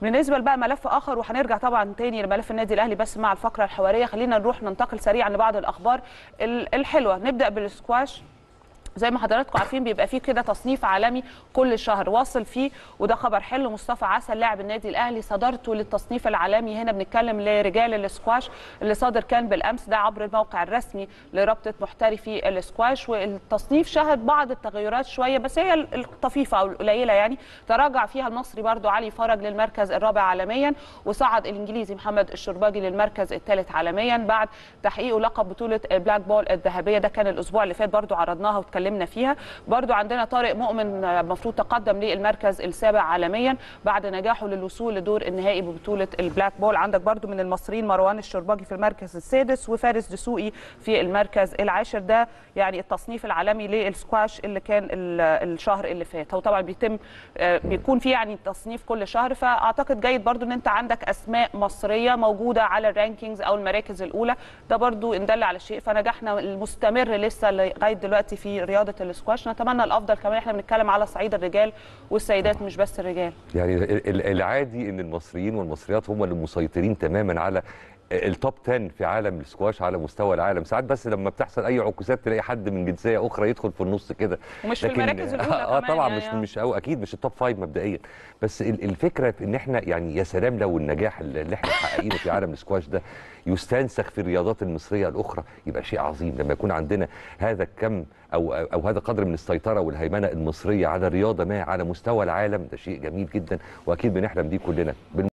بالنسبه بقى ملف اخر وهنرجع طبعا تاني لملف النادي الاهلي بس مع الفقره الحواريه خلينا نروح ننتقل سريعا لبعض الاخبار ال- الحلوه نبدا بالسكواش زي ما حضراتكم عارفين بيبقى فيه كده تصنيف عالمي كل شهر واصل فيه وده خبر حلو مصطفى عسل لاعب النادي الاهلي صدرته للتصنيف العالمي هنا بنتكلم لرجال الاسكواش اللي صادر كان بالامس ده عبر الموقع الرسمي لرابطه محترفي الاسكواش والتصنيف شهد بعض التغيرات شويه بس هي الطفيفه او القليله يعني تراجع فيها المصري برضو علي فرج للمركز الرابع عالميا وصعد الانجليزي محمد الشرباجي للمركز الثالث عالميا بعد تحقيقه لقب بطوله بلاك بول الذهبيه ده كان الاسبوع اللي فات برضو عرضناها واتكلمنا فيها برضو عندنا طارق مؤمن المفروض تقدم للمركز السابع عالميا بعد نجاحه للوصول لدور النهائي ببطوله البلاك بول عندك برضو من المصريين مروان الشرباجي في المركز السادس وفارس دسوقي في المركز العاشر ده يعني التصنيف العالمي للسكواش اللي كان ال- الشهر اللي فات هو طبعا بيتم آه، بيكون في يعني تصنيف كل شهر فاعتقد جيد برضو ان انت عندك اسماء مصريه موجوده على الرانكينجز او المراكز الاولى ده برضو ان دل على شيء فنجاحنا المستمر لسه لغايه دلوقتي في رياضه السكواش نتمنى الافضل كمان احنا بنتكلم على صعيد الرجال والسيدات مش بس الرجال يعني ال- ال- العادي ان المصريين والمصريات هم اللي مسيطرين تماما على التوب 10 في عالم السكواش على مستوى العالم ساعات بس لما بتحصل اي عكوسات تلاقي حد من جنسيه اخرى يدخل في النص كده ومش في المراكز الأولى اه كمان طبعا يعني. مش مش أو اكيد مش التوب 5 مبدئيا بس ال- الفكره في ان احنا يعني يا سلام لو النجاح اللي احنا محققينه في عالم السكواش ده يستنسخ في الرياضات المصريه الاخرى يبقى شيء عظيم لما يكون عندنا هذا الكم او او هذا قدر من السيطره والهيمنه المصريه على رياضه ما على مستوى العالم ده شيء جميل جدا واكيد بنحلم بيه كلنا